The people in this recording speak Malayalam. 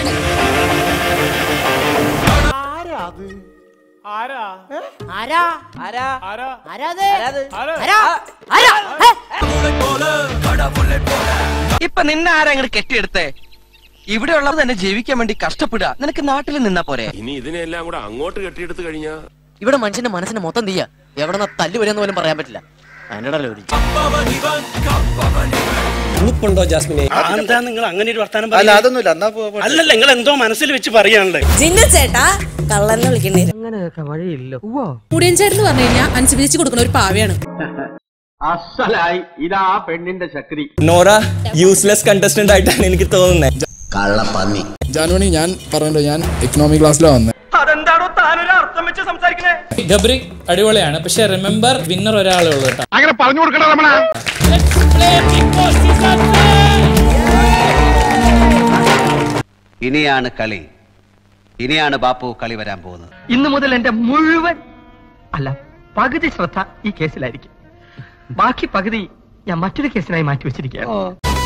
ആരാ ആരാ ആരാ ആരാ ആരാത് ആരാത്? ആരാ ആരാ ആരാ ഹേ? ഇപ്പൊ നിന്നെ ആരാ ഇങ്ങോട്ട് കെട്ടിയെടുത്തേ ഇവിടെ ഉള്ളത് തന്നെ ജീവിക്കാൻ വേണ്ടി കഷ്ടപ്പെടുക നിനക്ക് നാട്ടിൽ നിന്നാ പോരെ ഇനി ഇതിനെല്ലാം കൂടെ അങ്ങോട്ട് കെട്ടിയെടുത്ത് കഴിഞ്ഞാ ഇവിടെ മനുഷ്യന്റെ മനസ്സിന് മൊത്തം തീയ എവിടെ തല്ലു വരെയെന്ന് പോലും പറയാൻ പറ്റില്ല അതിന്റെ ലോരി ഉളുപ്പുണ്ടോ ജാസ്മിനെ എന്താ നിങ്ങൾ അങ്ങനെ ഒരു വർത്താനം അല്ല പറയുന്നത്? അതൊന്നുമില്ല എന്നാ പോ- പോ- അല്ലല്ല നിങ്ങൾ എന്തോ മനസ്സിൽ വെച്ച് പറയാനുള്ളത് ജിന്നു ചേട്ടാ കള്ളന്ന് വിളിക്കണ്ടേ മുടിയൻ ചേട്ടൻ എന്ന് പറഞ്ഞു കഴിഞ്ഞാൽ അനുസരിച്ച് കൊടുക്കുന്ന ഒരു പാവയാണ് അസലായി ഇതാ പെണ്ണിന്റെ ശക്തി നോറ യൂസ്ലെസ് കണ്ടസ്റ്റന്റ് ആയിട്ടാണ് എനിക്ക് തോന്നുന്നത് കള്ളപ്പന്നി ജാനുവണി ഞാൻ പറഞ്ഞല്ലോ ഞാൻ എക്കണോമിക് ക്ലാസ്സിലാണ് വന്നത് അതെന്താണോ താനൊരു അർത്ഥം വെച്ച് സംസാരിക്കണേ ഗബ്രി അടിപൊളിയാണ് പക്ഷെ റിമെമ്പർ വിന്നർ ഒരാളേ ഉള്ളൂ കേട്ടോ അങ്ങനെ പറഞ്ഞു കൊടുക്കണ രമണ ഇനിയാണ് കളി ഇനിയാണ് ബാപ്പു കളി വരാൻ പോകുന്നത് ഇന്നു മുതൽ എന്റെ മുഴുവൻ അല്ല പകുതി ശ്രദ്ധ ഈ കേസിലായിരിക്കും ബാക്കി പകുതി ഞാൻ മറ്റൊരു കേസിനായി മാറ്റി വെച്ചിരിക്കുകയാണ്